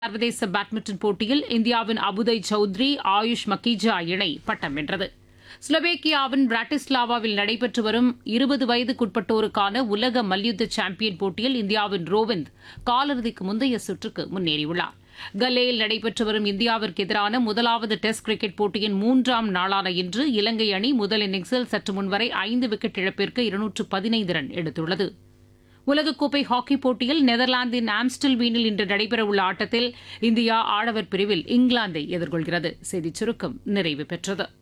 சர்வதேச பேட்மிண்டன் போட்டியில் இந்தியாவின் அபுதய் சௌத்ரி ஆயுஷ் மக்கீஜா இணை பட்டம் வென்றது ஸ்லோவேக்கியாவின் பிராட்டிஸ்லாவாவில் நடைபெற்று வரும் இருபது வயதுக்குட்பட்டோருக்கான உலக மல்யுத்த சாம்பியன் போட்டியில் இந்தியாவின் ரோவிந்த் காலிறுதிக்கு முந்தைய சுற்றுக்கு முன்னேறியுள்ளார் கல்லேயில் நடைபெற்று வரும் இந்தியாவிற்கு எதிரான முதலாவது டெஸ்ட் கிரிக்கெட் போட்டியின் மூன்றாம் நாளான இன்று இலங்கை அணி முதல் இன்னிங்ஸில் சற்று முன்வரை ஐந்து விக்கெட் இழப்பிற்கு இருநூற்று பதினைந்து ரன் எடுத்துள்ளது உலகக்கோப்பை ஹாக்கி போட்டியில் நெதர்லாந்தின் ஆம்ஸ்டல்வீனில் இன்று நடைபெறவுள்ள ஆட்டத்தில் இந்தியா ஆடவர் பிரிவில் இங்கிலாந்தை எதிர்கொள்கிறது செய்திச் சுருக்கம் நிறைவு பெற்றது